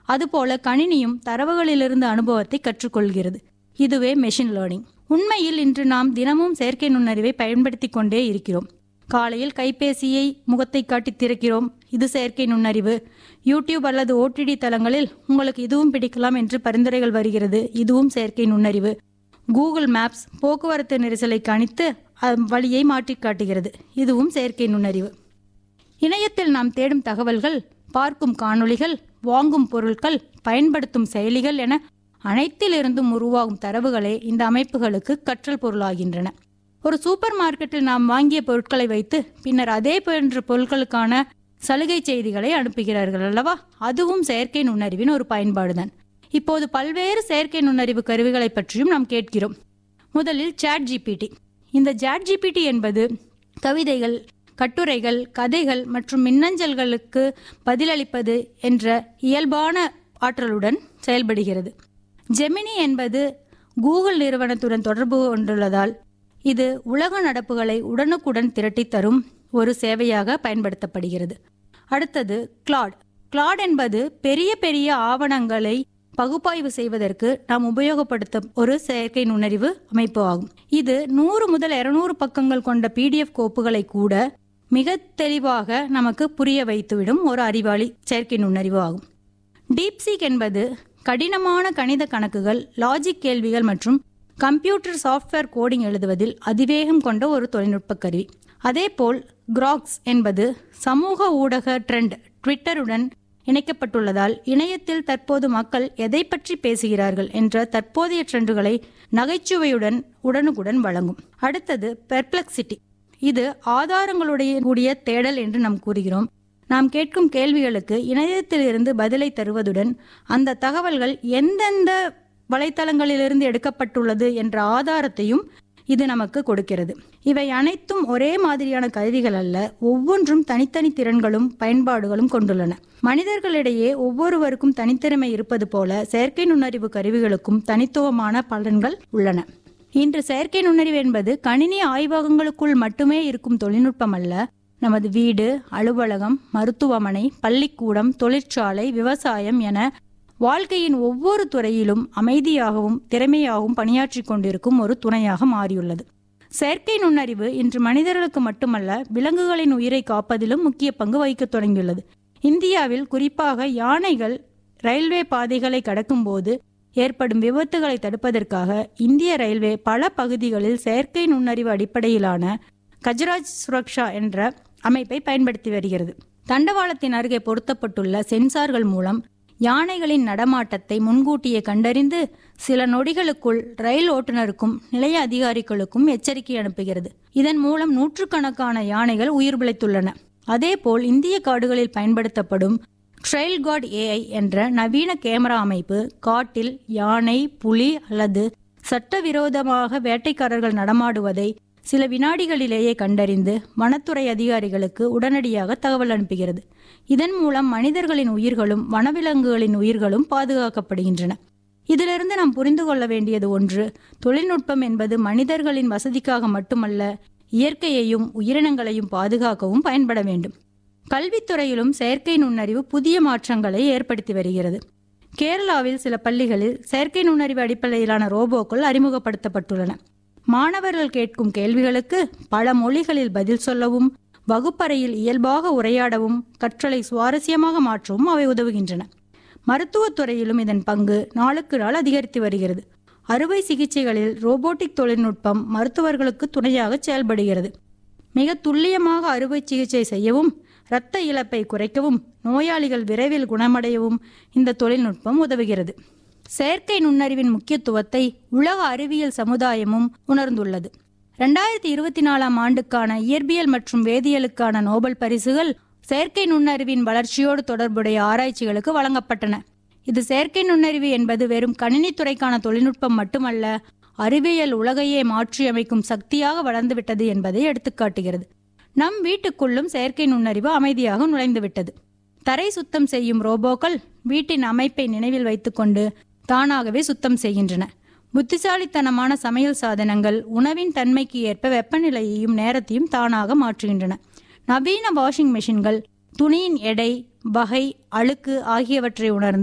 அதுபோல கணினியும் தரவுகளிலிருந்து அனுபவத்தை கற்றுக்கொள்கிறது இதுவே மெஷின் லேர்னிங் உண்மையில் இன்று நாம் தினமும் செயற்கை நுண்ணறிவை பயன்படுத்தி கொண்டே இருக்கிறோம் காலையில் கைபேசியை முகத்தை காட்டி திறக்கிறோம் இது செயற்கை நுண்ணறிவு யூடியூப் அல்லது ஓடிடி தளங்களில் உங்களுக்கு இதுவும் பிடிக்கலாம் என்று பரிந்துரைகள் வருகிறது இதுவும் செயற்கை நுண்ணறிவு கூகுள் மேப்ஸ் போக்குவரத்து நெரிசலை கணித்து அ- வழியை மாற்றி காட்டுகிறது இதுவும் செயற்கை நுண்ணறிவு இணையத்தில் நாம் தேடும் தகவல்கள் பார்க்கும் காணொளிகள் வாங்கும் பொருட்கள் பயன்படுத்தும் செயலிகள் என அனைத்திலிருந்தும் உருவாகும் தரவுகளே இந்த அமைப்புகளுக்கு கற்றல் பொருளாகின்றன ஒரு சூப்பர் மார்க்கெட்டில் நாம் வாங்கிய பொருட்களை வைத்து பின்னர் அதே போன்ற பொருட்களுக்கான சலுகை செய்திகளை அனுப்புகிறார்கள் அல்லவா அதுவும் செயற்கை நுண்ணறிவின் ஒரு பயன்பாடுதான் இப்போது பல்வேறு செயற்கை நுண்ணறிவு கருவிகளை பற்றியும் நாம் கேட்கிறோம் முதலில் சாட் ஜிபிடி இந்த சாட் ஜிபிடி என்பது கவிதைகள் கட்டுரைகள் கதைகள் மற்றும் மின்னஞ்சல்களுக்கு பதிலளிப்பது என்ற இயல்பான ஆற்றலுடன் செயல்படுகிறது ஜெமினி என்பது கூகுள் நிறுவனத்துடன் தொடர்பு கொண்டுள்ளதால் இது உலக நடப்புகளை உடனுக்குடன் திரட்டித் தரும் ஒரு சேவையாக பயன்படுத்தப்படுகிறது அடுத்தது கிளாட் கிளாட் என்பது பெரிய பெரிய ஆவணங்களை பகுப்பாய்வு செய்வதற்கு நாம் உபயோகப்படுத்தும் ஒரு செயற்கை நுண்ணறிவு அமைப்பு ஆகும் இது நூறு முதல் இருநூறு பக்கங்கள் கொண்ட பிடிஎஃப் கோப்புகளை கூட மிக தெளிவாக நமக்கு புரிய வைத்துவிடும் ஒரு அறிவாளி செயற்கை நுண்ணறிவு ஆகும் டீப்சீக் என்பது கடினமான கணித கணக்குகள் லாஜிக் கேள்விகள் மற்றும் கம்ப்யூட்டர் சாஃப்ட்வேர் கோடிங் எழுதுவதில் அதிவேகம் கொண்ட ஒரு தொழில்நுட்ப கருவி அதேபோல் கிராக்ஸ் என்பது சமூக ஊடக ட்ரெண்ட் ட்விட்டருடன் இணைக்கப்பட்டுள்ளதால் இணையத்தில் தற்போது மக்கள் எதை பற்றி பேசுகிறார்கள் என்ற தற்போதைய ட்ரெண்டுகளை நகைச்சுவையுடன் உடனுக்குடன் வழங்கும் அடுத்தது பெர்ப்ளெக்சிட்டி இது ஆதாரங்களுடைய கூடிய தேடல் என்று நாம் கூறுகிறோம் நாம் கேட்கும் கேள்விகளுக்கு இணையத்திலிருந்து பதிலை தருவதுடன் அந்த தகவல்கள் எந்தெந்த வலைத்தளங்களிலிருந்து எடுக்கப்பட்டுள்ளது என்ற ஆதாரத்தையும் இது நமக்கு கொடுக்கிறது இவை அனைத்தும் ஒரே மாதிரியான கருவிகள் அல்ல ஒவ்வொன்றும் தனித்தனி திறன்களும் பயன்பாடுகளும் கொண்டுள்ளன மனிதர்களிடையே ஒவ்வொருவருக்கும் தனித்திறமை இருப்பது போல செயற்கை நுண்ணறிவு கருவிகளுக்கும் தனித்துவமான பலன்கள் உள்ளன இன்று செயற்கை நுண்ணறிவு என்பது கணினி ஆய்வகங்களுக்குள் மட்டுமே இருக்கும் தொழில்நுட்பம் அல்ல நமது வீடு அலுவலகம் மருத்துவமனை பள்ளிக்கூடம் தொழிற்சாலை விவசாயம் என வாழ்க்கையின் ஒவ்வொரு துறையிலும் அமைதியாகவும் திறமையாகவும் பணியாற்றிக் கொண்டிருக்கும் ஒரு துணையாக மாறியுள்ளது செயற்கை நுண்ணறிவு இன்று மனிதர்களுக்கு மட்டுமல்ல விலங்குகளின் உயிரை காப்பதிலும் முக்கிய பங்கு வகிக்கத் தொடங்கியுள்ளது இந்தியாவில் குறிப்பாக யானைகள் ரயில்வே பாதைகளை கடக்கும்போது ஏற்படும் விபத்துகளை தடுப்பதற்காக இந்திய ரயில்வே பல பகுதிகளில் செயற்கை நுண்ணறிவு அடிப்படையிலான கஜராஜ் சுரக்ஷா என்ற அமைப்பை பயன்படுத்தி வருகிறது தண்டவாளத்தின் அருகே பொருத்தப்பட்டுள்ள சென்சார்கள் மூலம் யானைகளின் நடமாட்டத்தை முன்கூட்டியே கண்டறிந்து சில நொடிகளுக்குள் ரயில் ஓட்டுநருக்கும் நிலைய அதிகாரிகளுக்கும் எச்சரிக்கை அனுப்புகிறது இதன் மூலம் நூற்றுக்கணக்கான யானைகள் உயிர் பிழைத்துள்ளன அதேபோல் இந்திய காடுகளில் பயன்படுத்தப்படும் ட்ரெயில் கார்டு ஏஐ என்ற நவீன கேமரா அமைப்பு காட்டில் யானை புலி அல்லது சட்டவிரோதமாக வேட்டைக்காரர்கள் நடமாடுவதை சில வினாடிகளிலேயே கண்டறிந்து வனத்துறை அதிகாரிகளுக்கு உடனடியாக தகவல் அனுப்புகிறது இதன் மூலம் மனிதர்களின் உயிர்களும் வனவிலங்குகளின் உயிர்களும் பாதுகாக்கப்படுகின்றன இதிலிருந்து நாம் புரிந்து கொள்ள வேண்டியது ஒன்று தொழில்நுட்பம் என்பது மனிதர்களின் வசதிக்காக மட்டுமல்ல இயற்கையையும் உயிரினங்களையும் பாதுகாக்கவும் பயன்பட வேண்டும் கல்வித்துறையிலும் செயற்கை நுண்ணறிவு புதிய மாற்றங்களை ஏற்படுத்தி வருகிறது கேரளாவில் சில பள்ளிகளில் செயற்கை நுண்ணறிவு அடிப்படையிலான ரோபோக்கள் அறிமுகப்படுத்தப்பட்டுள்ளன மாணவர்கள் கேட்கும் கேள்விகளுக்கு பல மொழிகளில் பதில் சொல்லவும் வகுப்பறையில் இயல்பாக உரையாடவும் கற்றலை சுவாரஸ்யமாக மாற்றவும் அவை உதவுகின்றன மருத்துவத் துறையிலும் இதன் பங்கு நாளுக்கு நாள் அதிகரித்து வருகிறது அறுவை சிகிச்சைகளில் ரோபோட்டிக் தொழில்நுட்பம் மருத்துவர்களுக்கு துணையாக செயல்படுகிறது மிக துல்லியமாக அறுவை சிகிச்சை செய்யவும் இரத்த இழப்பை குறைக்கவும் நோயாளிகள் விரைவில் குணமடையவும் இந்த தொழில்நுட்பம் உதவுகிறது செயற்கை நுண்ணறிவின் முக்கியத்துவத்தை உலக அறிவியல் சமுதாயமும் உணர்ந்துள்ளது ரெண்டாயிரத்தி இருபத்தி நாலாம் ஆண்டுக்கான இயற்பியல் மற்றும் வேதியியலுக்கான நோபல் பரிசுகள் செயற்கை நுண்ணறிவின் வளர்ச்சியோடு தொடர்புடைய ஆராய்ச்சிகளுக்கு வழங்கப்பட்டன இது செயற்கை நுண்ணறிவு என்பது வெறும் கணினித்துறைக்கான தொழில்நுட்பம் மட்டுமல்ல அறிவியல் உலகையே மாற்றியமைக்கும் சக்தியாக வளர்ந்துவிட்டது என்பதை எடுத்துக்காட்டுகிறது நம் வீட்டுக்குள்ளும் செயற்கை நுண்ணறிவு அமைதியாக நுழைந்துவிட்டது தரை சுத்தம் செய்யும் ரோபோக்கள் வீட்டின் அமைப்பை நினைவில் வைத்துக்கொண்டு தானாகவே சுத்தம் செய்கின்றன புத்திசாலித்தனமான சமையல் சாதனங்கள் உணவின் தன்மைக்கு ஏற்ப வெப்பநிலையையும் நேரத்தையும் தானாக மாற்றுகின்றன நவீன வாஷிங் மெஷின்கள் துணியின் எடை வகை அழுக்கு ஆகியவற்றை உணர்ந்து